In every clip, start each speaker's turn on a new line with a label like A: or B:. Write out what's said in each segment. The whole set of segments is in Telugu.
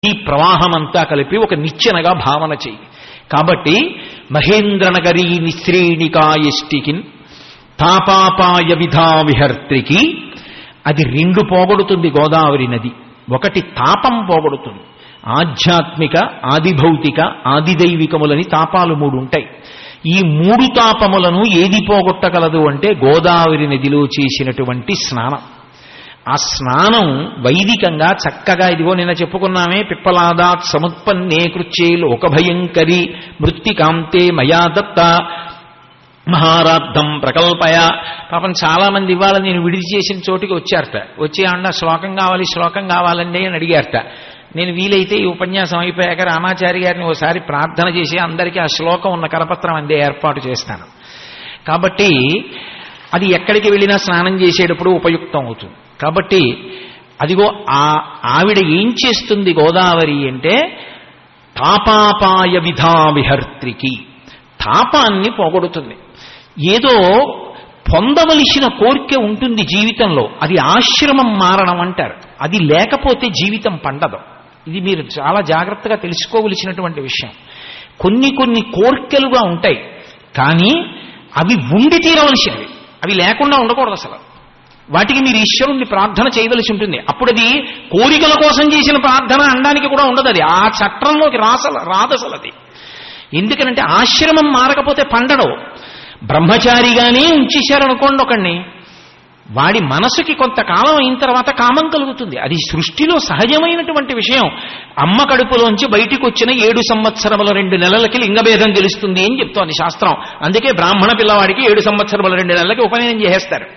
A: ఈ ప్రవాహమంతా కలిపి ఒక నిచ్చెనగా భావన చెయ్యి కాబట్టి మహేంద్రనగరీ నిశ్రేణికాయష్టికిన్ తాపాపాయ విధా విహర్త్రికి అది రెండు పోగొడుతుంది గోదావరి నది ఒకటి తాపం పోగొడుతుంది ఆధ్యాత్మిక ఆదిభౌతిక ఆదిదైవికములని తాపాలు మూడు ఉంటాయి ఈ మూడు తాపములను ఏది పోగొట్టగలదు అంటే గోదావరి నదిలో చేసినటువంటి స్నానం ఆ స్నానం వైదికంగా చక్కగా ఇదిగో నిన్న చెప్పుకున్నామే పిప్పలాదాత్ సముత్పన్నే కృత్యే లోకభయంకరి మృత్తికాంతే మయా దత్త మహారార్థం ప్రకల్పయ పాపం చాలా మంది ఇవాళ నేను విడిది చేసిన చోటికి వచ్చారట వచ్చి అన్న శ్లోకం కావాలి శ్లోకం కావాలండి అని అడిగారట నేను వీలైతే ఈ ఉపన్యాసం అయిపోయాక రామాచారి గారిని ఓసారి ప్రార్థన చేసి అందరికీ ఆ శ్లోకం ఉన్న కరపత్రం అందే ఏర్పాటు చేస్తాను కాబట్టి అది ఎక్కడికి వెళ్ళినా స్నానం చేసేటప్పుడు ఉపయుక్తం అవుతుంది కాబట్టి అదిగో ఆ ఆవిడ ఏం చేస్తుంది గోదావరి అంటే తాపాపాయ విధా విహర్త్రికి తాపాన్ని పోగొడుతుంది ఏదో పొందవలసిన కోరిక ఉంటుంది జీవితంలో అది ఆశ్రమం మారడం అంటారు అది లేకపోతే జీవితం పండదు ఇది మీరు చాలా జాగ్రత్తగా తెలుసుకోవలసినటువంటి విషయం కొన్ని కొన్ని కోర్కెలుగా ఉంటాయి కానీ అవి ఉండి తీరవలసినవి అవి లేకుండా ఉండకూడదు అసలు వాటికి మీరు ఈశ్వరుణ్ణి ప్రార్థన చేయవలసి ఉంటుంది అప్పుడు అది కోరికల కోసం చేసిన ప్రార్థన అనడానికి కూడా ఉండదు అది ఆ చట్రంలోకి రాసల రాదసలు అది ఎందుకనంటే ఆశ్రమం మారకపోతే పండడం బ్రహ్మచారిగానే ఉంచేశారనుకోండి ఒకడిని వాడి మనసుకి కొంతకాలం అయిన తర్వాత కామం కలుగుతుంది అది సృష్టిలో సహజమైనటువంటి విషయం అమ్మ కడుపులోంచి బయటికి వచ్చిన ఏడు సంవత్సరముల రెండు నెలలకి లింగభేదం తెలుస్తుంది అని చెప్తోంది శాస్త్రం అందుకే బ్రాహ్మణ పిల్లవాడికి ఏడు సంవత్సరముల రెండు నెలలకి ఉపనయనం చేసేస్తారు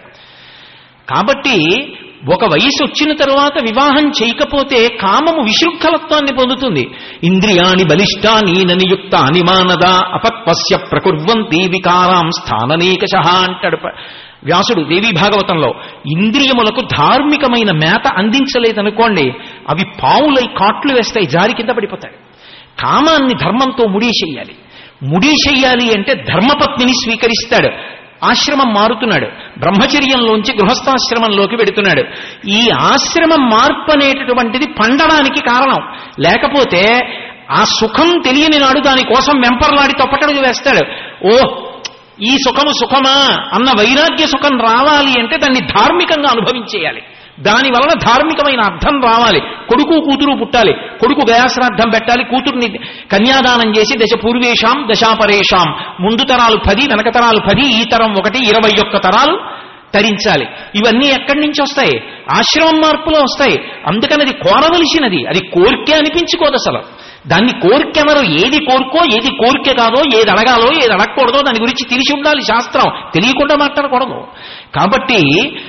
A: కాబట్టి ఒక వయసు వచ్చిన తరువాత వివాహం చేయకపోతే కామము విశృంఖలత్వాన్ని పొందుతుంది ఇంద్రియాణి బలిష్టాని ననియుక్త అనిమానద అపత్వస్య ప్రకుర్వంతి వికారాం స్థాననేకశ అంటాడు ప- వ్యాసుడు దేవీ భాగవతంలో ఇంద్రియములకు ధార్మికమైన మేత అందించలేదనుకోండి అవి పావులై కాట్లు వేస్తాయి జారి కింద పడిపోతాయి కామాన్ని ధర్మంతో ముడిచేయాలి ముడిచేయాలి అంటే ధర్మపత్నిని స్వీకరిస్తాడు ఆశ్రమం మారుతున్నాడు బ్రహ్మచర్యంలోంచి గృహస్థాశ్రమంలోకి వెడుతున్నాడు ఈ ఆశ్రమం మార్పు అనేటటువంటిది పండడానికి కారణం లేకపోతే ఆ సుఖం తెలియని నాడు దానికోసం వెంపర్లాడి తొప్పటడుగు వేస్తాడు ఓ ఈ సుఖము సుఖమా అన్న వైరాగ్య సుఖం రావాలి అంటే దాన్ని ధార్మికంగా అనుభవించేయాలి దాని వలన ధార్మికమైన అర్థం రావాలి కొడుకు కూతురు పుట్టాలి కొడుకు గయాశ్రాద్ధం పెట్టాలి కూతుర్ని కన్యాదానం చేసి దశ పూర్వేషాం దశాపరేషాం ముందు తరాలు పది వెనక తరాలు పది ఈ తరం ఒకటి ఇరవై ఒక్క తరాలు తరించాలి ఇవన్నీ ఎక్కడి నుంచి వస్తాయి ఆశ్రమం మార్పులో వస్తాయి అందుకని అది కోరవలసినది అది కోరికే అనిపించుకోదు అసలు దాన్ని కోరికెవరు ఏది కోరుకో ఏది కోరిక కాదో ఏది అడగాలో ఏది అడగకూడదో దాని గురించి తెలిసి ఉండాలి శాస్త్రం తెలియకుండా మాట్లాడకూడదు కాబట్టి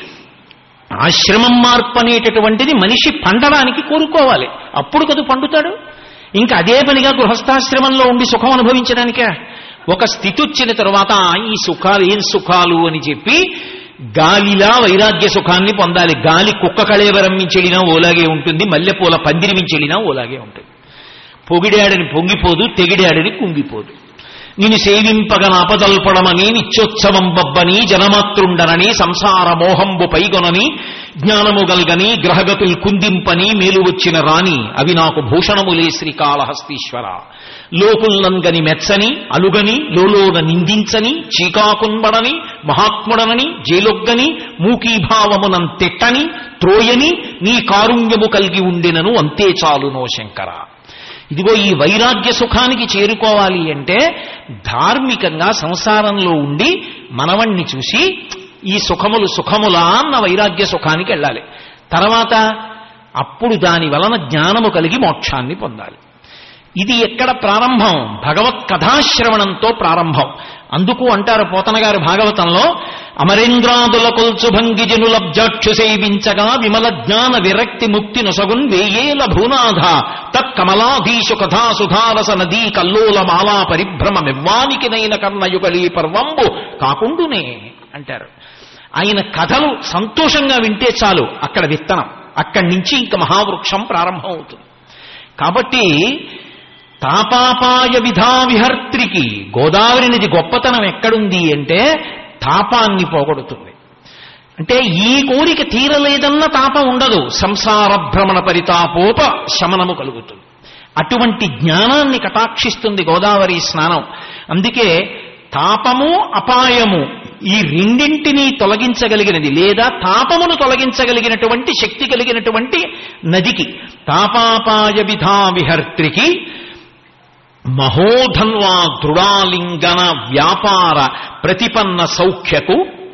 A: ఆశ్రమం మార్పు అనేటటువంటిది మనిషి పండడానికి కోరుకోవాలి అప్పుడు కదు పండుతాడు ఇంకా అదే పనిగా గృహస్థాశ్రమంలో ఉండి సుఖం అనుభవించడానికే ఒక స్థితి వచ్చిన తరువాత "ఆ, ఈ సుఖాలు ఏం సుఖాలు అని చెప్పి గాలిలా వైరాగ్య సుఖాన్ని పొందాలి గాలి కుక్క కళేవరం మించెడినా ఓలాగే ఉంటుంది మల్లెపూల పందిరి మించెడినా ఓలాగే ఉంటుంది పొగిడాడని పొంగిపోదు తెగిడాడని కుంగిపోదు నిన్ను సేవింపగ నాపదల్పడమని నిత్యోత్సవం బబ్బని జనమాతృండనని సంసార మోహంబు పైగొనని జ్ఞానము గల్గని గ్రహగతుల్ కుందింపని మేలు వచ్చిన రాణి అవి నాకు భూషణములే శ్రీకాళహస్తీశ్వర లోకుల్నంగని మెచ్చని అలుగని లోలోన నిందించని చీకాకున్బడని మహాత్ముడనని జేలొగ్గని మూకీభావమునం తిట్టని త్రోయని నీ కారుణ్యము కలిగి ఉండినను అంతే చాలునో శంకర ఇదిగో ఈ వైరాగ్య సుఖానికి చేరుకోవాలి అంటే ధార్మికంగా సంసారంలో ఉండి మనవణ్ణి చూసి ఈ సుఖములు సుఖములా అన్న వైరాగ్య సుఖానికి వెళ్ళాలి తర్వాత అప్పుడు దాని వలన జ్ఞానము కలిగి మోక్షాన్ని పొందాలి ఇది ఎక్కడ ప్రారంభం భగవత్ కథాశ్రవణంతో ప్రారంభం అందుకు అంటారు పోతన గారు భాగవతంలో అమరేంద్రాదుల కొల్చు భంగి జనులబ్జాక్షు సేవించగా విమల జ్ఞాన విరక్తి ముక్తి నొసగున్ వేయేల భూనాథ తత్కమలాధీశు కథా సుధారస నదీ కల్లోల మాలా పరిభ్రమమివ్వానికినైన కర్ణయుగలీ పర్వంబు కాకుండునే అంటారు ఆయన కథలు సంతోషంగా వింటే చాలు అక్కడ విత్తనం అక్కడి నుంచి ఇంక మహావృక్షం ప్రారంభం అవుతుంది కాబట్టి తాపాపాయ విధా విహర్త్రికి గోదావరి నది గొప్పతనం ఎక్కడుంది అంటే తాపాన్ని పోగొడుతుంది అంటే ఈ కోరిక తీరలేదన్న తాపం ఉండదు సంసార భ్రమణ పరితాపోప శమనము కలుగుతుంది అటువంటి జ్ఞానాన్ని కటాక్షిస్తుంది గోదావరి స్నానం అందుకే తాపము అపాయము ఈ రెండింటినీ తొలగించగలిగినది లేదా తాపమును తొలగించగలిగినటువంటి శక్తి కలిగినటువంటి నదికి తాపాపాయ విధా విహర్త్రికి మహోధన్వా దృఢాలింగన వ్యాపార ప్రతిపన్న సౌఖ్యకు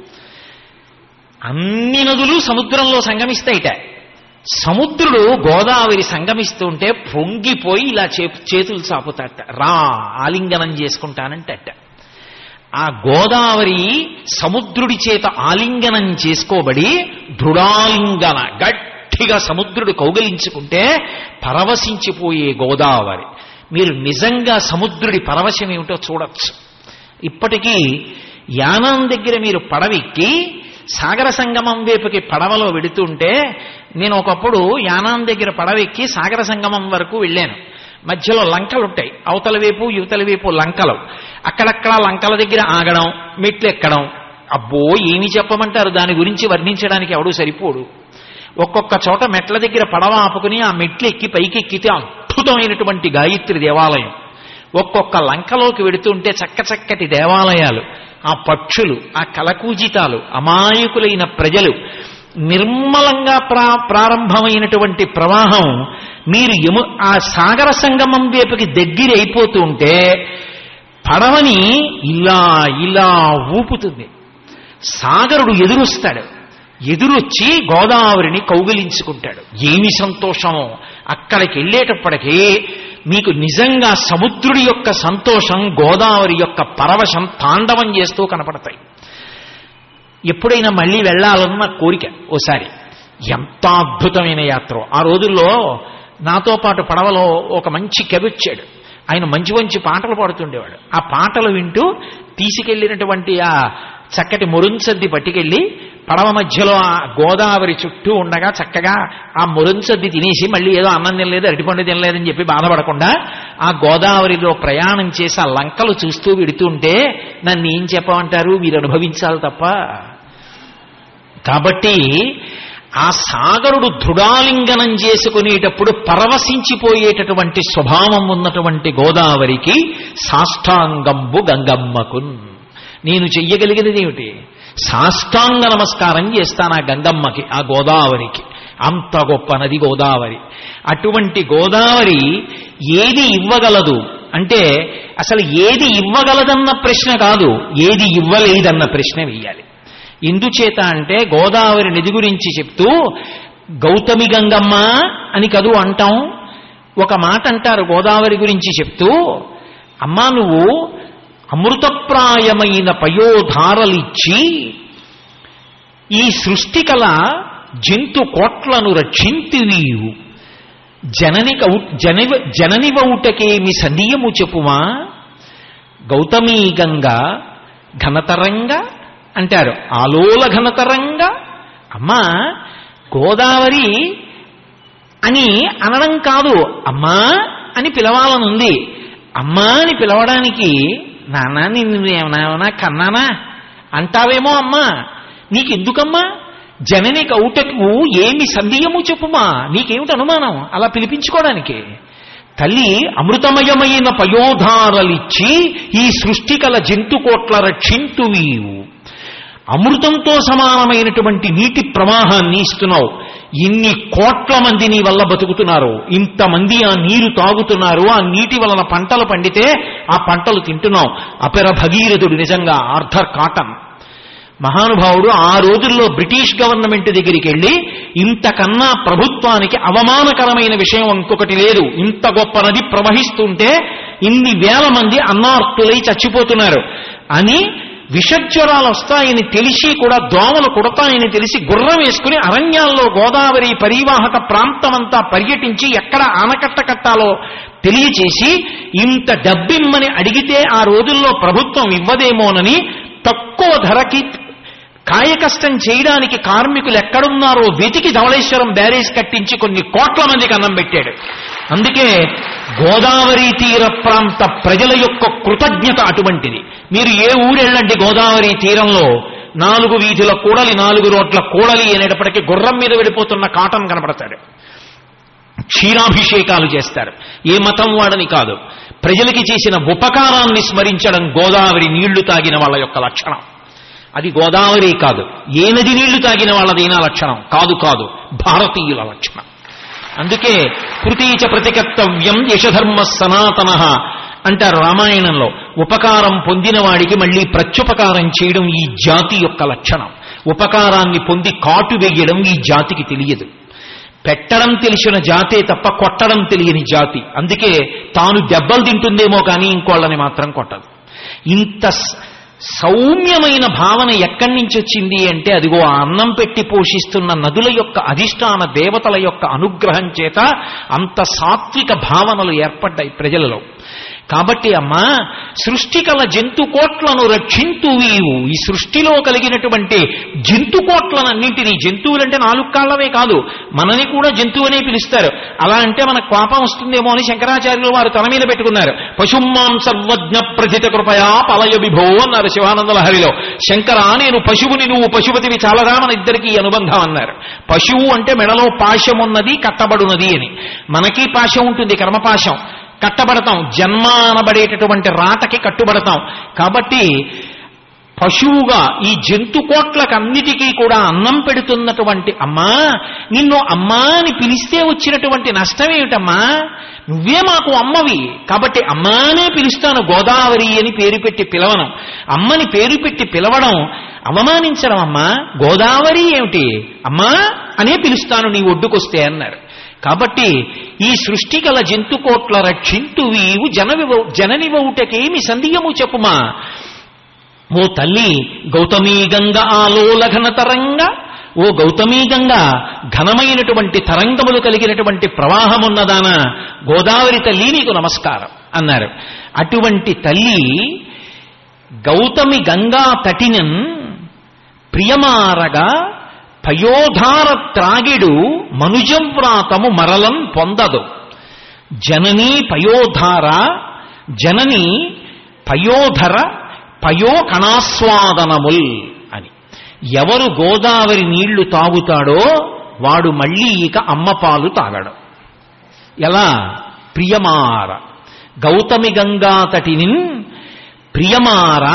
A: అన్ని నదులు సముద్రంలో సంగమిస్తాయిట సముద్రుడు గోదావరి సంగమిస్తుంటే పొంగిపోయి ఇలా చే చేతులు చాపుతాట రా ఆలింగనం చేసుకుంటానంటట ఆ గోదావరి సముద్రుడి చేత ఆలింగనం చేసుకోబడి దృఢాలింగన గట్టిగా సముద్రుడు కౌగలించుకుంటే పరవశించిపోయే గోదావరి మీరు నిజంగా సముద్రుడి పరవశం ఏమిటో చూడొచ్చు ఇప్పటికీ యానం దగ్గర మీరు పడవెక్కి సాగర సంగమం వైపుకి పడవలో వెడుతుంటే నేను ఒకప్పుడు యానాం దగ్గర పడవెక్కి సాగర సంగమం వరకు వెళ్ళాను మధ్యలో లంకలు ఉంటాయి అవతల వైపు యువతల వైపు లంకలు అక్కడక్కడ లంకల దగ్గర ఆగడం మెట్లు ఎక్కడం అబ్బో ఏమి చెప్పమంటారు దాని గురించి వర్ణించడానికి ఎవడూ సరిపోడు ఒక్కొక్క చోట మెట్ల దగ్గర పడవ ఆపుకుని ఆ మెట్లు ఎక్కి పైకి ఎక్కితే అద్భుతమైనటువంటి గాయత్రి దేవాలయం ఒక్కొక్క లంకలోకి వెడుతుంటే చక్క చక్కటి దేవాలయాలు ఆ పక్షులు ఆ కలకూజితాలు అమాయకులైన ప్రజలు నిర్మలంగా ప్రా ప్రారంభమైనటువంటి ప్రవాహం మీరు యము ఆ సాగర సంగమం వైపుకి దగ్గర అయిపోతూ ఉంటే పడవని ఇలా ఇలా ఊపుతుంది సాగరుడు ఎదురొస్తాడు ఎదురొచ్చి గోదావరిని కౌగిలించుకుంటాడు ఏమి సంతోషమో అక్కడికి వెళ్ళేటప్పటికీ మీకు నిజంగా సముద్రుడి యొక్క సంతోషం గోదావరి యొక్క పరవశం తాండవం చేస్తూ కనపడతాయి ఎప్పుడైనా మళ్ళీ వెళ్ళాలన్న కోరిక ఓసారి ఎంత అద్భుతమైన యాత్ర ఆ రోజుల్లో నాతో పాటు పడవలో ఒక మంచి కవి వచ్చాడు ఆయన మంచి మంచి పాటలు పాడుతుండేవాడు ఆ పాటలు వింటూ తీసుకెళ్లినటువంటి ఆ చక్కటి మురుంసద్ది పట్టుకెళ్ళి పడవ మధ్యలో ఆ గోదావరి చుట్టూ ఉండగా చక్కగా ఆ మురుంసద్ది తినేసి మళ్ళీ ఏదో అన్నం తినలేదు అరటిపండు తినలేదని చెప్పి బాధపడకుండా ఆ గోదావరిలో ప్రయాణం చేసి ఆ లంకలు చూస్తూ విడుతుంటే నన్ను ఏం చెప్పమంటారు మీరు అనుభవించాలి తప్ప కాబట్టి ఆ సాగరుడు దృఢాలింగనం చేసుకునేటప్పుడు పరవశించిపోయేటటువంటి స్వభావం ఉన్నటువంటి గోదావరికి సాష్టాంగంబు గంగమ్మకున్ నేను చెయ్యగలిగినది ఏమిటి సాష్టాంగ నమస్కారం చేస్తాను ఆ గంగమ్మకి ఆ గోదావరికి అంత గొప్ప నది గోదావరి అటువంటి గోదావరి ఏది ఇవ్వగలదు అంటే అసలు ఏది ఇవ్వగలదన్న ప్రశ్న కాదు ఏది ఇవ్వలేదన్న ప్రశ్న వేయాలి ఎందుచేత అంటే గోదావరి నది గురించి చెప్తూ గౌతమి గంగమ్మ అని కదూ అంటాం ఒక మాట అంటారు గోదావరి గురించి చెప్తూ అమ్మా నువ్వు అమృతప్రాయమైన పయోధారలిచ్చి ఈ సృష్టికల జంతు కోట్లను రక్షింతి నీవు జనని జనవ జననివౌటకేమి సంధియము చెప్పుమా గౌతమీ గంగ ఘనతరంగా అంటారు ఆలోల ఘనతరంగా అమ్మా గోదావరి అని అనడం కాదు అమ్మా అని పిలవాలనుంది అమ్మా అని పిలవడానికి నాన్న నిన్ను ఏమన్నా కన్నానా అంటావేమో అమ్మా నీకెందుకమ్మా జనని కౌటకు ఏమి సందేయము చెప్పుమా నీకేమిటి అనుమానం అలా పిలిపించుకోవడానికి తల్లి అమృతమయమైన పయోధారలిచ్చి ఈ సృష్టికల జంతుకోట్ల రక్షింతు నీవు అమృతంతో సమానమైనటువంటి నీటి ప్రవాహాన్ని ఇస్తున్నావు ఇన్ని కోట్ల మంది నీ వల్ల బతుకుతున్నారు ఇంతమంది ఆ నీరు తాగుతున్నారు ఆ నీటి వలన పంటలు పండితే ఆ పంటలు తింటున్నాం అపెర భగీరథుడు నిజంగా ఆర్థర్ కాటన్ మహానుభావుడు ఆ రోజుల్లో బ్రిటిష్ గవర్నమెంట్ దగ్గరికి వెళ్ళి ఇంతకన్నా ప్రభుత్వానికి అవమానకరమైన విషయం ఇంకొకటి లేదు ఇంత గొప్ప నది ప్రవహిస్తుంటే ఇన్ని వేల మంది అన్నార్తులై చచ్చిపోతున్నారు అని విషజ్వరాలు వస్తాయని తెలిసి కూడా దోమలు కుడతాయని తెలిసి గుర్రం వేసుకుని అరణ్యాల్లో గోదావరి పరివాహక ప్రాంతమంతా పర్యటించి ఎక్కడ ఆనకట్ట కట్టాలో తెలియచేసి ఇంత డబ్బిమ్మని అడిగితే ఆ రోజుల్లో ప్రభుత్వం ఇవ్వదేమోనని తక్కువ ధరకి కాయకష్టం చేయడానికి కార్మికులు ఎక్కడున్నారో వెతికి ధవళేశ్వరం బ్యారేజ్ కట్టించి కొన్ని కోట్ల మందికి అన్నం పెట్టాడు అందుకే గోదావరి తీర ప్రాంత ప్రజల యొక్క కృతజ్ఞత అటువంటిది మీరు ఏ ఊరెళ్ళండి గోదావరి తీరంలో నాలుగు వీధుల కూడలి నాలుగు రోడ్ల కూడలి అనేటప్పటికీ గుర్రం మీద వెళ్ళిపోతున్న కాటన్ కనపడతాడు క్షీరాభిషేకాలు చేస్తారు ఏ మతం వాడని కాదు ప్రజలకి చేసిన ఉపకారాన్ని స్మరించడం గోదావరి నీళ్లు తాగిన వాళ్ళ యొక్క లక్షణం అది గోదావరి కాదు ఏ నది నీళ్లు తాగిన వాళ్ళదైనా లక్షణం కాదు కాదు భారతీయుల లక్షణం అందుకే కృతీచ ప్రతికర్తవ్యం యశధర్మ సనాతన అంటారు రామాయణంలో ఉపకారం పొందిన వాడికి మళ్ళీ ప్రత్యుపకారం చేయడం ఈ జాతి యొక్క లక్షణం ఉపకారాన్ని పొంది కాటు వేయడం ఈ జాతికి తెలియదు పెట్టడం తెలిసిన జాతే తప్ప కొట్టడం తెలియని జాతి అందుకే తాను దెబ్బలు తింటుందేమో కానీ ఇంకోళ్ళని మాత్రం కొట్టదు ఇంత స- సౌమ్యమైన భావన ఎక్కడి నుంచి వచ్చింది అంటే అదిగో ఆ అన్నం పెట్టి పోషిస్తున్న నదుల యొక్క అధిష్టాన దేవతల యొక్క అనుగ్రహం చేత అంత సాత్విక భావనలు ఏర్పడ్డాయి ప్రజలలో కాబట్టి అమ్మా సృష్టి కల జంతుకోట్లను రక్షింతు వీవు ఈ సృష్టిలో కలిగినటువంటి జంతుకోట్లనన్నింటినీ జంతువులంటే నాలుగు కాళ్ళవే కాదు మనని కూడా జంతువునే పిలుస్తారు అలా అంటే మనకు కోపం వస్తుందేమో అని శంకరాచార్యులు వారు తన మీద పెట్టుకున్నారు పశుమాం సర్వజ్ఞ ప్రథిత కృపయా పలయ విభో అన్నారు శివానంద లహరిలో శంకర నేను పశువుని నువ్వు పశుపతివి చాలదా మన ఇద్దరికి ఈ అనుబంధం అన్నారు పశువు అంటే మెడలో పాశం ఉన్నది కట్టబడున్నది అని మనకి పాశం ఉంటుంది కర్మపాశం కట్టబడతాం జన్మ అనబడేటటువంటి రాతకి కట్టుబడతాం కాబట్టి పశువుగా ఈ జంతు కోట్లకన్నిటికీ కూడా అన్నం పెడుతున్నటువంటి అమ్మా నిన్ను అమ్మా అని పిలిస్తే వచ్చినటువంటి నష్టం ఏమిటమ్మా నువ్వే మాకు అమ్మవి కాబట్టి అమ్మానే పిలుస్తాను గోదావరి అని పేరు పెట్టి పిలవను అమ్మని పేరు పెట్టి పిలవడం అవమానించడం అమ్మా గోదావరి ఏమిటి అమ్మా అనే పిలుస్తాను నీ ఒడ్డుకొస్తే అన్నారు కాబట్టి ఈ సృష్టి కల జంతుకోట్ల రక్షింతు వీవు జనవివ జననివౌటకేమి సంధియము చెప్పుమా ఓ తల్లి గౌతమీ గంగ ఆలోలఘన తరంగ ఓ గౌతమీ గంగ ఘనమైనటువంటి తరంగములు కలిగినటువంటి ప్రవాహమున్నదాన గోదావరి తల్లి నీకు నమస్కారం అన్నారు అటువంటి తల్లి గౌతమి గంగా తటినన్ ప్రియమారగా పయోధార త్రాగిడు మనుజవ్రాతము మరలం పొందదు జననీ పయోధార జనని పయోధర పయో కణాస్వాదనముల్ అని ఎవరు గోదావరి నీళ్లు తాగుతాడో వాడు మళ్ళీ ఇక అమ్మ పాలు తాగడు ఎలా ప్రియమార గౌతమి గంగా తటిని ప్రియమార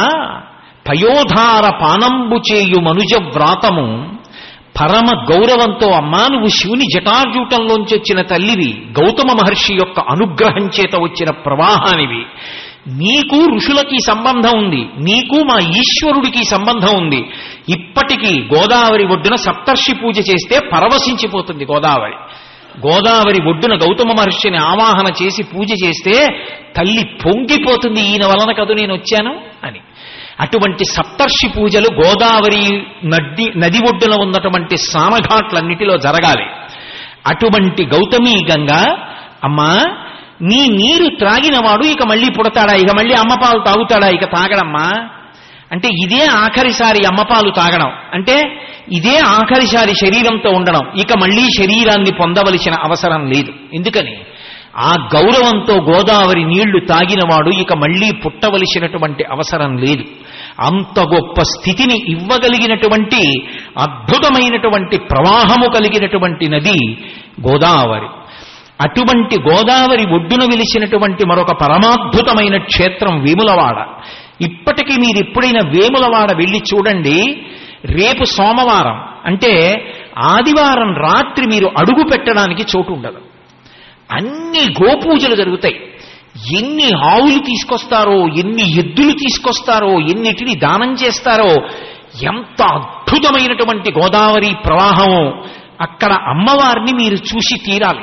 A: పయోధార పానంబు చేయు మనుజ వ్రాతము పరమ గౌరవంతో అమ్మా నువ్వు శివుని జటాజూటంలోంచి వచ్చిన తల్లివి గౌతమ మహర్షి యొక్క అనుగ్రహం చేత వచ్చిన ప్రవాహానివి నీకు ఋషులకి సంబంధం ఉంది నీకు మా ఈశ్వరుడికి సంబంధం ఉంది ఇప్పటికీ గోదావరి ఒడ్డున సప్తర్షి పూజ చేస్తే పరవశించిపోతుంది గోదావరి గోదావరి ఒడ్డున గౌతమ మహర్షిని ఆవాహన చేసి పూజ చేస్తే తల్లి పొంగిపోతుంది ఈయన వలన కదూ నేను వచ్చాను అని అటువంటి సప్తర్షి పూజలు గోదావరి నది నది ఒడ్డున ఉన్నటువంటి స్నానఘాట్లన్నిటిలో జరగాలి అటువంటి గౌతమీ గంగ అమ్మా నీ నీరు త్రాగినవాడు ఇక మళ్ళీ పుడతాడా ఇక మళ్ళీ అమ్మపాలు తాగుతాడా ఇక తాగడమ్మా అంటే ఇదే ఆఖరిసారి అమ్మపాలు తాగడం అంటే ఇదే ఆఖరిసారి శరీరంతో ఉండడం ఇక మళ్ళీ శరీరాన్ని పొందవలసిన అవసరం లేదు ఎందుకని ఆ గౌరవంతో గోదావరి నీళ్లు తాగినవాడు ఇక మళ్ళీ పుట్టవలసినటువంటి అవసరం లేదు అంత గొప్ప స్థితిని ఇవ్వగలిగినటువంటి అద్భుతమైనటువంటి ప్రవాహము కలిగినటువంటి నది గోదావరి అటువంటి గోదావరి ఒడ్డున వెలిసినటువంటి మరొక పరమాద్భుతమైన క్షేత్రం వేములవాడ ఇప్పటికీ మీరు ఎప్పుడైనా వేములవాడ వెళ్ళి చూడండి రేపు సోమవారం అంటే ఆదివారం రాత్రి మీరు అడుగు పెట్టడానికి చోటు ఉండదు అన్ని గోపూజలు జరుగుతాయి ఎన్ని ఆవులు తీసుకొస్తారో ఎన్ని ఎద్దులు తీసుకొస్తారో ఎన్నిటిని దానం చేస్తారో ఎంత అద్భుతమైనటువంటి గోదావరి ప్రవాహమో అక్కడ అమ్మవారిని మీరు చూసి తీరాలి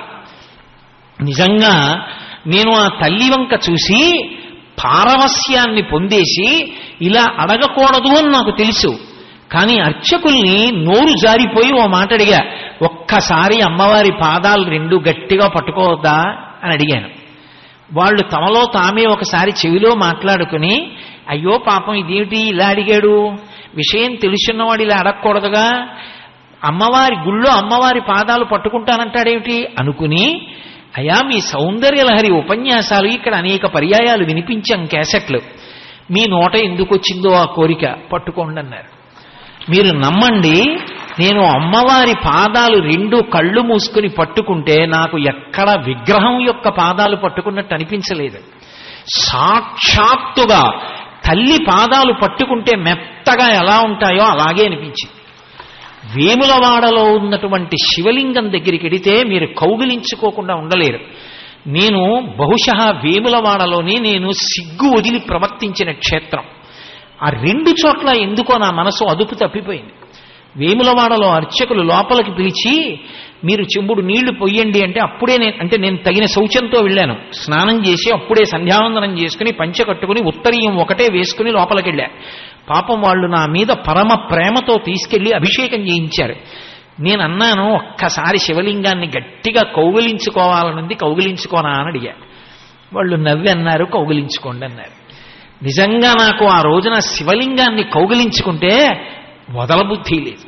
A: నిజంగా నేను ఆ తల్లి వంక చూసి పారవస్యాన్ని పొందేసి ఇలా అడగకూడదు అని నాకు తెలుసు కానీ అర్చకుల్ని నోరు జారిపోయి ఓ మాట అడిగా ఒక్కసారి అమ్మవారి పాదాలు రెండు గట్టిగా పట్టుకోవద్దా అని అడిగాను వాళ్ళు తమలో తామే ఒకసారి చెవిలో మాట్లాడుకుని అయ్యో పాపం ఇదేమిటి ఇలా అడిగాడు విషయం తెలుసున్నవాడు ఇలా అడగకూడదుగా అమ్మవారి గుళ్ళో అమ్మవారి పాదాలు పట్టుకుంటానంటాడేమిటి అనుకుని అయా మీ సౌందర్యలహరి ఉపన్యాసాలు ఇక్కడ అనేక పర్యాయాలు వినిపించాం క్యాసెట్లు మీ నోట ఎందుకు వచ్చిందో ఆ కోరిక పట్టుకోండి అన్నారు మీరు నమ్మండి నేను అమ్మవారి పాదాలు రెండు కళ్ళు మూసుకుని పట్టుకుంటే నాకు ఎక్కడ విగ్రహం యొక్క పాదాలు పట్టుకున్నట్టు అనిపించలేదు సాక్షాత్తుగా తల్లి పాదాలు పట్టుకుంటే మెత్తగా ఎలా ఉంటాయో అలాగే అనిపించింది వేములవాడలో ఉన్నటువంటి శివలింగం దగ్గరికి వెడితే మీరు కౌగిలించుకోకుండా ఉండలేరు నేను బహుశా వేములవాడలోని నేను సిగ్గు వదిలి ప్రవర్తించిన క్షేత్రం ఆ రెండు చోట్ల ఎందుకో నా మనసు అదుపు తప్పిపోయింది వేములవాడలో అర్చకులు లోపలికి పిలిచి మీరు చెంబుడు నీళ్లు పొయ్యండి అంటే అప్పుడే నేను అంటే నేను తగిన శౌచంతో వెళ్ళాను స్నానం చేసి అప్పుడే సంధ్యావందనం చేసుకుని పంచె కట్టుకుని ఉత్తరీయం ఒకటే వేసుకుని లోపలికి వెళ్ళా పాపం వాళ్ళు నా మీద పరమ ప్రేమతో తీసుకెళ్లి అభిషేకం చేయించారు నేను అన్నాను ఒక్కసారి శివలింగాన్ని గట్టిగా కౌగిలించుకోవాలనుంది కౌగిలించుకోనా అని అడిగా వాళ్ళు నవ్వి అన్నారు కౌగిలించుకోండి అన్నారు నిజంగా నాకు ఆ రోజున శివలింగాన్ని కౌగిలించుకుంటే వదలబుద్ధి లేదు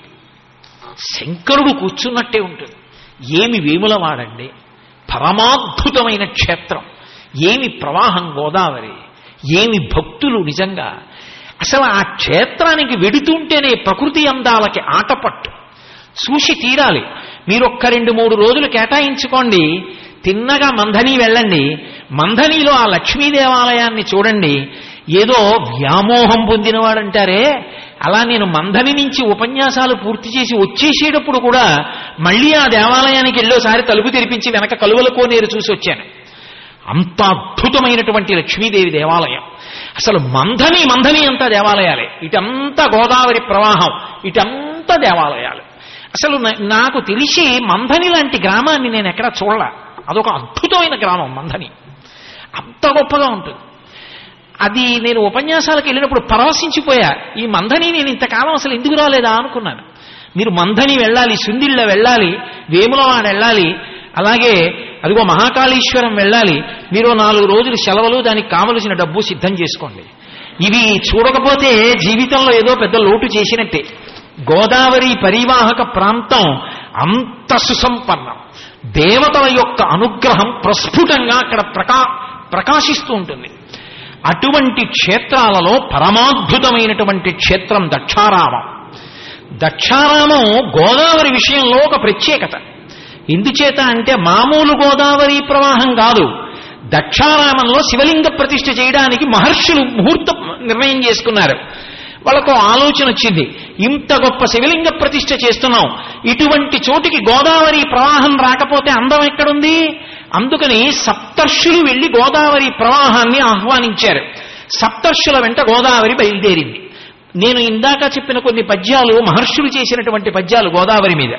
A: శంకరుడు కూర్చున్నట్టే ఉంటుంది ఏమి వేముల వాడండి పరమాద్భుతమైన క్షేత్రం ఏమి ప్రవాహం గోదావరి ఏమి భక్తులు నిజంగా అసలు ఆ క్షేత్రానికి వెడుతుంటేనే ప్రకృతి అందాలకి ఆటపట్టు చూసి తీరాలి మీరు ఒక్క రెండు మూడు రోజులు కేటాయించుకోండి తిన్నగా మంధని వెళ్ళండి మంధనిలో ఆ లక్ష్మీ దేవాలయాన్ని చూడండి ఏదో వ్యామోహం పొందినవాడంటారే అలా నేను మంధని నుంచి ఉపన్యాసాలు పూర్తి చేసి వచ్చేసేటప్పుడు కూడా మళ్ళీ ఆ దేవాలయానికి వెళ్ళోసారి తలుపు తెరిపించి వెనక కలువల కోనేరు చూసి వచ్చాను అంత అద్భుతమైనటువంటి లక్ష్మీదేవి దేవాలయం అసలు మంధని మంధని అంతా దేవాలయాలే ఇటంతా గోదావరి ప్రవాహం ఇటంతా దేవాలయాలు అసలు నా- నాకు తెలిసి మంధని లాంటి గ్రామాన్ని నేను ఎక్కడా చూడలా అదొక అద్భుతమైన గ్రామం మంధని అంత గొప్పగా ఉంటుంది అది నేను ఉపన్యాసాలకు వెళ్ళినప్పుడు పరవశించిపోయా ఈ మంధని నేను ఇంతకాలం అసలు ఎందుకు రాలేదా అనుకున్నాను మీరు మంధని వెళ్ళాలి సుందిళ్ళ వెళ్ళాలి వేములవాడ వెళ్ళాలి అలాగే అదిగో మహాకాళీశ్వరం వెళ్ళాలి మీరు నాలుగు రోజులు సెలవులు దానికి కావలసిన డబ్బు సిద్ధం చేసుకోండి ఇవి చూడకపోతే జీవితంలో ఏదో పెద్ద లోటు చేసినట్టే గోదావరి పరివాహక ప్రాంతం అంత సుసంపన్నం దేవతల యొక్క అనుగ్రహం ప్రస్ఫుటంగా అక్కడ ప్రకా ప్రకాశిస్తూ ఉంటుంది అటువంటి క్షేత్రాలలో పరమాద్భుతమైనటువంటి క్షేత్రం దక్షారామం దక్షారామం గోదావరి విషయంలో ఒక ప్రత్యేకత ఎందుచేత అంటే మామూలు గోదావరి ప్రవాహం కాదు దక్షారామంలో శివలింగ ప్రతిష్ఠ చేయడానికి మహర్షులు ముహూర్తం నిర్ణయం చేసుకున్నారు వాళ్ళకు ఆలోచన వచ్చింది ఇంత గొప్ప శివలింగ ప్రతిష్ఠ చేస్తున్నాం ఇటువంటి చోటికి గోదావరి ప్రవాహం రాకపోతే అందం ఎక్కడుంది అందుకని సప్తర్షులు వెళ్లి గోదావరి ప్రవాహాన్ని ఆహ్వానించారు సప్తర్షుల వెంట గోదావరి బయలుదేరింది నేను ఇందాక చెప్పిన కొన్ని పద్యాలు మహర్షులు చేసినటువంటి పద్యాలు గోదావరి మీద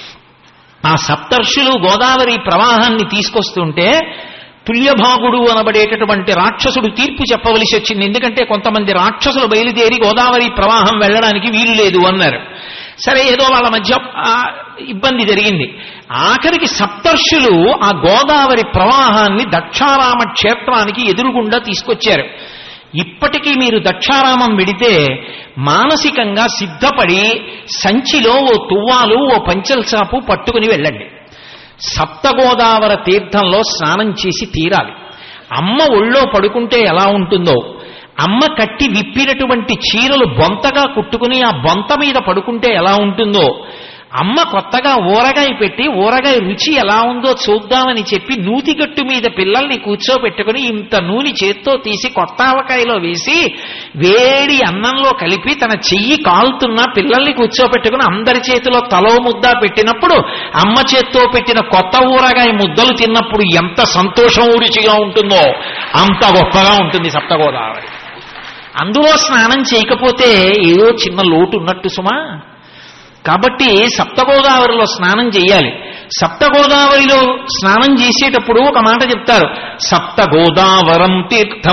A: ఆ సప్తర్షులు గోదావరి ప్రవాహాన్ని తీసుకొస్తుంటే తుల్యభాగుడు అనబడేటటువంటి రాక్షసుడు తీర్పు చెప్పవలసి వచ్చింది ఎందుకంటే కొంతమంది రాక్షసులు బయలుదేరి గోదావరి ప్రవాహం వెళ్ళడానికి వీలు లేదు అన్నారు సరే ఏదో వాళ్ళ మధ్య ఆ, ఇబ్బంది జరిగింది ఆఖరికి సప్తర్షులు ఆ గోదావరి ప్రవాహాన్ని దక్షారామ క్షేత్రానికి ఎదురుగుండా తీసుకొచ్చారు ఇప్పటికీ మీరు దక్షారామం వెడితే మానసికంగా సిద్ధపడి సంచిలో ఓ తువ్వాలు ఓ పంచల్ చాపు పట్టుకుని వెళ్ళండి సప్తగోదావర తీర్థంలో స్నానం చేసి తీరాలి అమ్మ ఒళ్ళో పడుకుంటే ఎలా ఉంటుందో అమ్మ కట్టి విప్పినటువంటి చీరలు బొంతగా కుట్టుకుని ఆ బొంత మీద పడుకుంటే ఎలా ఉంటుందో అమ్మ కొత్తగా ఊరగాయ పెట్టి ఊరగాయ రుచి ఎలా ఉందో చూద్దామని చెప్పి నూతిగట్టు మీద పిల్లల్ని కూర్చోబెట్టుకుని ఇంత నూనె చేత్తో తీసి కొత్త ఆవకాయలో వేసి వేడి అన్నంలో కలిపి తన చెయ్యి కాలుతున్న పిల్లల్ని కూర్చోబెట్టుకుని అందరి చేతిలో తలో ముద్ద పెట్టినప్పుడు అమ్మ చేత్తో పెట్టిన కొత్త ఊరగాయ ముద్దలు తిన్నప్పుడు ఎంత సంతోషం రుచిగా ఉంటుందో అంత గొప్పగా ఉంటుంది సప్తగోదావరి అందులో స్నానం చేయకపోతే ఏదో చిన్న లోటు ఉన్నట్టు సుమా కాబట్టి సప్తగోదావరిలో స్నానం చేయాలి సప్తగోదావరిలో స్నానం చేసేటప్పుడు ఒక మాట చెప్తారు సప్తగోదావరం తీర్థం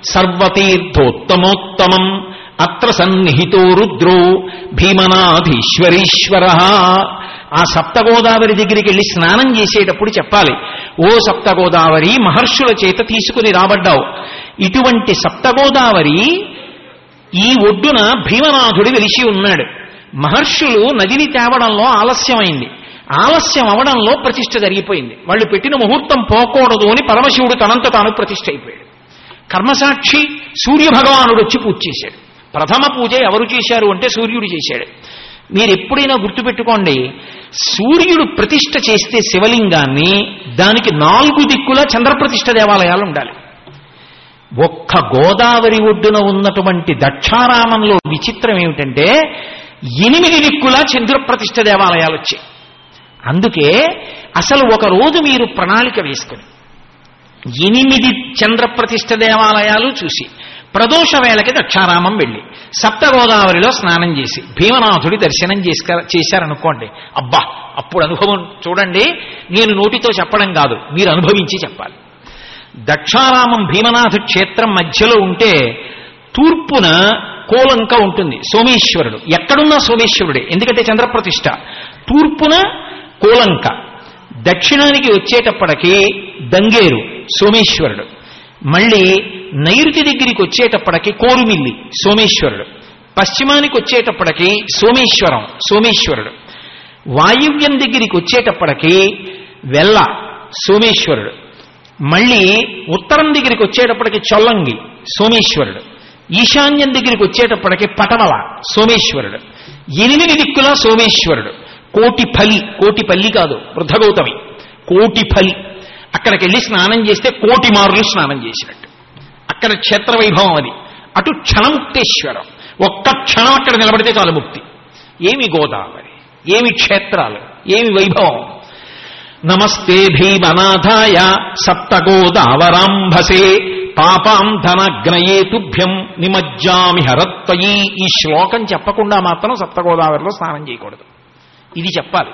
A: సర్వతీర్థోత్తమోత్తమం అత్ర సన్నిహితో రుద్రో భీమనాధీశ్వరీశ్వర ఆ సప్తగోదావరి దగ్గరికి వెళ్ళి స్నానం చేసేటప్పుడు చెప్పాలి ఓ సప్తగోదావరి మహర్షుల చేత తీసుకుని రాబడ్డావు ఇటువంటి సప్తగోదావరి ఈ ఒడ్డున భీమనాథుడు వెలిసి ఉన్నాడు మహర్షులు నదిని తేవడంలో ఆలస్యమైంది ఆలస్యం అవడంలో ప్రతిష్ఠ జరిగిపోయింది వాళ్ళు పెట్టిన ముహూర్తం పోకూడదు అని పరమశివుడు తనంత తాను ప్రతిష్ఠ అయిపోయాడు కర్మసాక్షి సూర్యభగవానుడు వచ్చి పూజ చేశాడు ప్రథమ పూజ ఎవరు చేశారు అంటే సూర్యుడు చేశాడు మీరు ఎప్పుడైనా గుర్తుపెట్టుకోండి సూర్యుడు ప్రతిష్ఠ చేస్తే శివలింగాన్ని దానికి నాలుగు దిక్కులా చంద్రప్రతిష్ఠ దేవాలయాలు ఉండాలి ఒక్క గోదావరి ఒడ్డున ఉన్నటువంటి దక్షారామంలో విచిత్రం ఏమిటంటే ఎనిమిది దిక్కులా చంద్రప్రతిష్ఠ దేవాలయాలు వచ్చాయి అందుకే అసలు ఒక రోజు మీరు ప్రణాళిక వేసుకుని ఎనిమిది చంద్రప్రతిష్ఠ దేవాలయాలు చూసి ప్రదోష వేళకి దక్షారామం వెళ్ళి సప్త గోదావరిలో స్నానం చేసి భీమనాథుడి దర్శనం చేసుక చేశారనుకోండి అబ్బా అప్పుడు అనుభవం చూడండి నేను నోటితో చెప్పడం కాదు మీరు అనుభవించి చెప్పాలి దక్షారామం భీమనాథ క్షేత్రం మధ్యలో ఉంటే తూర్పున కోలంక ఉంటుంది సోమేశ్వరుడు ఎక్కడున్నా సోమేశ్వరుడే ఎందుకంటే చంద్రప్రతిష్ఠ తూర్పున కోలంక దక్షిణానికి వచ్చేటప్పటికి దంగేరు సోమేశ్వరుడు మళ్ళీ నైరుతి దగ్గరికి వచ్చేటప్పటికి కోరుమిల్లి సోమేశ్వరుడు పశ్చిమానికి వచ్చేటప్పటికి సోమేశ్వరం సోమేశ్వరుడు వాయువ్యం దగ్గరికి వచ్చేటప్పటికి వెల్ల సోమేశ్వరుడు మళ్ళీ ఉత్తరం దగ్గరికి వచ్చేటప్పటికి చొల్లంగి సోమేశ్వరుడు ఈశాన్యం దగ్గరికి వచ్చేటప్పటికి పటమల సోమేశ్వరుడు ఎనిమిది దిక్కుల సోమేశ్వరుడు కోటి ఫలి కోటి పల్లి కాదు వృద్ధగౌతమి కోటి ఫలి అక్కడికి వెళ్ళి స్నానం చేస్తే కోటి మారులు స్నానం చేసినట్టు అక్కడ క్షేత్ర వైభవం అది అటు క్షణముక్తేశ్వరం ఒక్క క్షణం అక్కడ నిలబడితే చాలు ముక్తి ఏమి గోదావరి ఏమి క్షేత్రాలు ఏమి వైభవం నమస్తే భీమనాథాయ సప్తగోదావరాంభసే పాపాం ధనగ్నయే తుభ్యం నిమజ్జామి హరత్వయీ ఈ శ్లోకం చెప్పకుండా మాత్రం సప్తగోదావరిలో స్నానం చేయకూడదు ఇది చెప్పాలి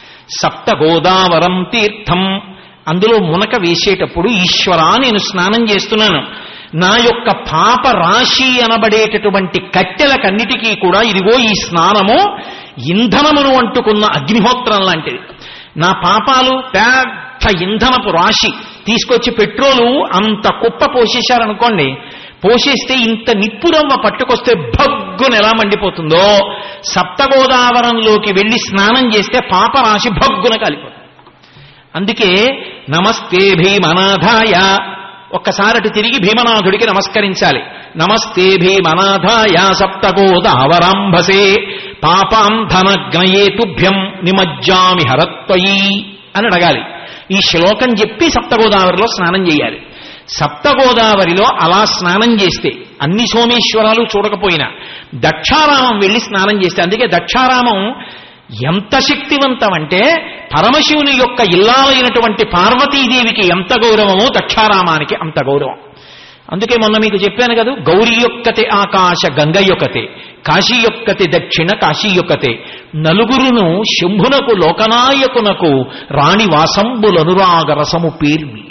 A: సప్తగోదావరం తీర్థం అందులో మునక వేసేటప్పుడు ఈశ్వరా నేను స్నానం చేస్తున్నాను నా యొక్క పాప రాశి అనబడేటటువంటి కట్టెలకన్నిటికీ కూడా ఇదిగో ఈ స్నానము ఇంధనమును అంటుకున్న అగ్నిహోత్రం లాంటిది నా పాపాలు పెద్ద ఇంధనపు రాశి తీసుకొచ్చి పెట్రోలు అంత కుప్ప పోసేశారనుకోండి పోసేస్తే ఇంత నిప్పురవ్వ పట్టుకొస్తే భగ్గున ఎలా మండిపోతుందో సప్తగోదావరంలోకి వెళ్ళి స్నానం చేస్తే పాపరాశి భగ్గున కాలిపోతుంది అందుకే నమస్తే భీమనాథాయ ఒక్కసారి అటు తిరిగి భీమనాథుడికి నమస్కరించాలి నమస్తే భీమనాథాయ సప్తగోదావరాంభసే పాపాం ధనగ్నయే తుభ్యం నిమజ్జామి హరత్వయీ అని అడగాలి ఈ శ్లోకం చెప్పి సప్తగోదావరిలో స్నానం చేయాలి సప్తగోదావరిలో అలా స్నానం చేస్తే అన్ని సోమేశ్వరాలు చూడకపోయినా దక్షారామం వెళ్ళి స్నానం చేస్తే అందుకే దక్షారామం ఎంత శక్తివంతం అంటే పరమశివుని యొక్క ఇల్లాలైనటువంటి పార్వతీదేవికి ఎంత గౌరవమో దక్షారామానికి అంత గౌరవం అందుకే మొన్న మీకు చెప్పాను కదా గౌరీ యొక్కతే ఆకాశ గంగ యొక్కతే కాశీ యొక్కతే దక్షిణ కాశీ యొక్కతే నలుగురును శంభునకు లోకనాయకునకు రాణి వాసంబులనురాగ రసము పేర్మి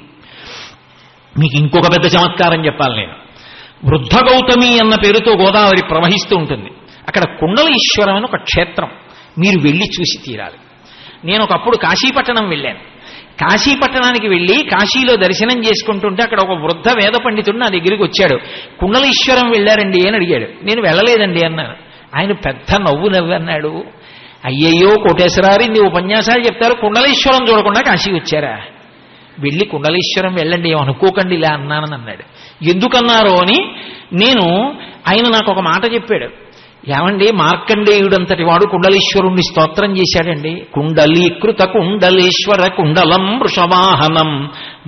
A: మీకు ఇంకొక పెద్ద చమత్కారం చెప్పాలి నేను వృద్ధ గౌతమి అన్న పేరుతో గోదావరి ప్రవహిస్తూ ఉంటుంది అక్కడ కుండల ఈశ్వరం అని ఒక క్షేత్రం మీరు వెళ్ళి చూసి తీరాలి నేను ఒకప్పుడు కాశీపట్టణం వెళ్ళాను కాశీపట్టణానికి వెళ్ళి కాశీలో దర్శనం చేసుకుంటుంటే అక్కడ ఒక వృద్ధ వేద పండితుడు నా దగ్గరికి వచ్చాడు కుండలీశ్వరం వెళ్ళారండి అని అడిగాడు నేను వెళ్ళలేదండి అన్నాను ఆయన పెద్ద నవ్వు నవ్వు అన్నాడు అయ్యయ్యో కోటేశ్వరారు ఇన్ని ఉపన్యాసాలు చెప్తారు కుండలీశ్వరం చూడకుండా కాశీ వచ్చారా వెళ్ళి కుండలీశ్వరం వెళ్ళండి ఏం అనుకోకండి ఇలా అన్నానని అన్నాడు ఎందుకన్నారో అని నేను ఆయన నాకు ఒక మాట చెప్పాడు ఏమండి మార్కండేయుడంతటి వాడు కుండలీశ్వరుణ్ణి స్తోత్రం చేశాడండి కుండలీకృత కుండలేశ్వర కుండలం వృషవాహనం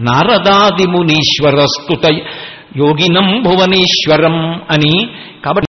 A: నారదాది మునీశ్వర స్తుత యోగినం భువనేశ్వరం అని కాబట్టి